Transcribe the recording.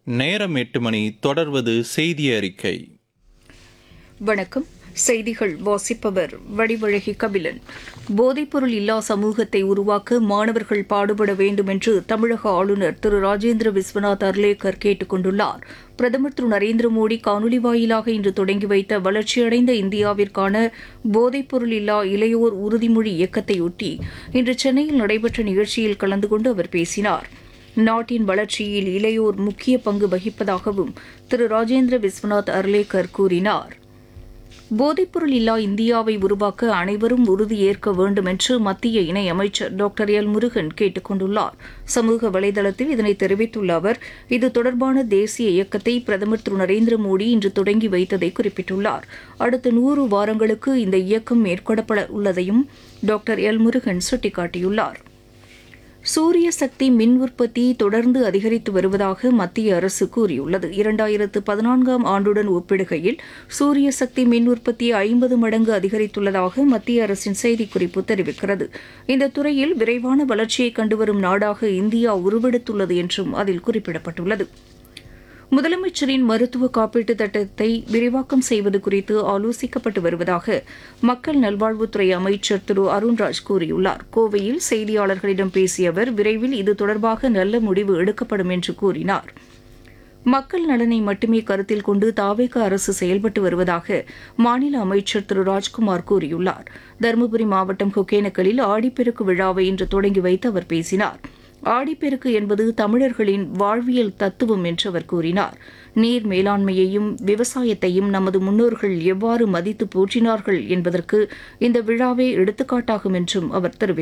நேரம் எட்டு மணி தொடர்வது செய்தி அறிக்கை வணக்கம் செய்திகள் வாசிப்பவர் வடிவழகி கபிலன் போதைப்பொருள் இல்லா சமூகத்தை உருவாக்க மாணவர்கள் பாடுபட வேண்டும் என்று தமிழக ஆளுநர் திரு ராஜேந்திர விஸ்வநாத் அர்லேக்கர் கேட்டுக் கொண்டுள்ளார் பிரதமர் திரு நரேந்திர மோடி காணொலி வாயிலாக இன்று தொடங்கி வைத்த வளர்ச்சியடைந்த இந்தியாவிற்கான போதைப்பொருள் இல்லா இளையோர் உறுதிமொழி இயக்கத்தையொட்டி இன்று சென்னையில் நடைபெற்ற நிகழ்ச்சியில் கலந்து கொண்டு அவர் பேசினார் நாட்டின் வளர்ச்சியில் இளையோர் முக்கிய பங்கு வகிப்பதாகவும் திரு ராஜேந்திர விஸ்வநாத் அர்லேக்கர் கூறினார் போதைப்பொருள் இல்லா இந்தியாவை உருவாக்க அனைவரும் உறுதியேற்க வேண்டும் என்று மத்திய இணையமைச்சர் டாக்டர் எல் முருகன் கேட்டுக் கொண்டுள்ளார் சமூக வலைதளத்தில் இதனை தெரிவித்துள்ள அவர் இது தொடர்பான தேசிய இயக்கத்தை பிரதமர் திரு நரேந்திர மோடி இன்று தொடங்கி வைத்ததை குறிப்பிட்டுள்ளார் அடுத்த நூறு வாரங்களுக்கு இந்த இயக்கம் மேற்கொள்ளப்பட உள்ளதையும் டாக்டர் எல் முருகன் சுட்டிக்காட்டியுள்ளார் சூரிய சக்தி மின் உற்பத்தி தொடர்ந்து அதிகரித்து வருவதாக மத்திய அரசு கூறியுள்ளது இரண்டாயிரத்து பதினான்காம் ஆண்டுடன் ஒப்பிடுகையில் சூரிய சக்தி மின் உற்பத்தி ஐம்பது மடங்கு அதிகரித்துள்ளதாக மத்திய அரசின் செய்திக்குறிப்பு தெரிவிக்கிறது இந்த துறையில் விரைவான வளர்ச்சியை கண்டுவரும் நாடாக இந்தியா உருவெடுத்துள்ளது என்றும் அதில் குறிப்பிடப்பட்டுள்ளது முதலமைச்சரின் மருத்துவ காப்பீட்டு திட்டத்தை விரிவாக்கம் செய்வது குறித்து ஆலோசிக்கப்பட்டு வருவதாக மக்கள் நல்வாழ்வுத்துறை அமைச்சர் திரு அருண்ராஜ் கூறியுள்ளார் கோவையில் செய்தியாளர்களிடம் பேசிய அவர் விரைவில் இது தொடர்பாக நல்ல முடிவு எடுக்கப்படும் என்று கூறினார் மக்கள் நலனை மட்டுமே கருத்தில் கொண்டு தாவேக அரசு செயல்பட்டு வருவதாக மாநில அமைச்சர் திரு ராஜ்குமார் கூறியுள்ளார் தருமபுரி மாவட்டம் ஒகேனக்கலில் ஆடிப்பெருக்கு விழாவை இன்று தொடங்கி வைத்து அவர் பேசினார் ஆடிப்பெருக்கு என்பது தமிழர்களின் வாழ்வியல் தத்துவம் என்று அவர் கூறினார் நீர் மேலாண்மையையும் விவசாயத்தையும் நமது முன்னோர்கள் எவ்வாறு மதித்து போற்றினார்கள் என்பதற்கு இந்த விழாவே எடுத்துக்காட்டாகும் என்றும் அவர் தெரிவித்தார்